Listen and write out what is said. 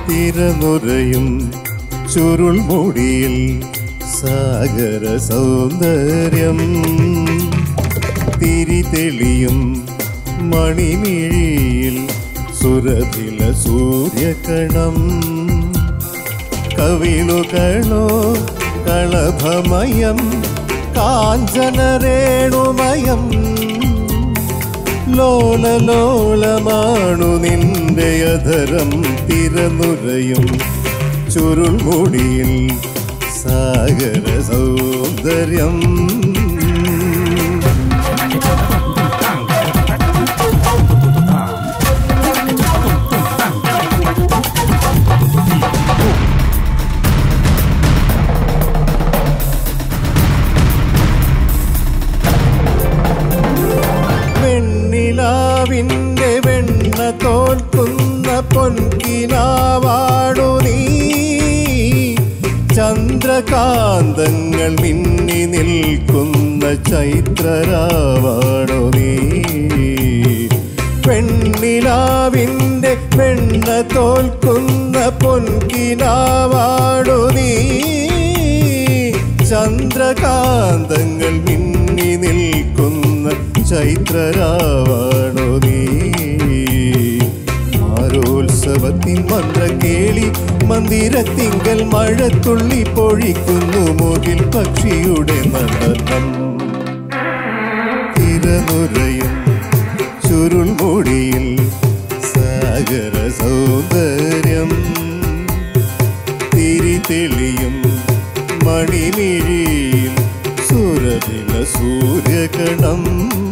തിരനുറയും ചുരുൾമുടിയിൽ സാഗര സൗന്ദര്യം തിരി തെളിയും മണിമിഴിയിൽ സുരഭില സൂര്യകണം കവിളുകളോ കളഭമയം കാഞ്ചനരേണുമയം ലോലലോലമാണു നിന്റെ അധരം തിരനുറയും ചുരുൾമുടിയിൽ സാഗര സൗന്ദര്യം വെണ്ണിലാവിൻ്റെ വെണ്ണ തോൽക്കുന്ന പൊൻകിനാവാടു നീ ചന്ദ്രകാന്തങ്ങൾ മിന്നി നിൽക്കുന്ന ചൈത്രരാവാടു നീ പെണ്ണിലാവിൻ്റെ വെണ്ണ തോൽക്കുന്ന പൊൻകിനാവാടു നീ ചന്ദ്രകാന്തങ്ങൾ മിന്നി നിൽക്കുന്ന ചൈത്രരാവാണോ നീ മാരോത്സവത്തിൻ മന്ത്ര കേളി മന്ദിരത്തിങ്കൽ മഴത്തുള്ളി പൊഴിക്കുന്നു മുകിൽ പക്ഷിയുടെ നടനം തിരനുരയും ചുരുൾമുടിയിൽ സാഗര സൗന്ദര്യം തിരി തെളിയും മണിമിഴിയിൽ സുരഭില സൂര്യകണം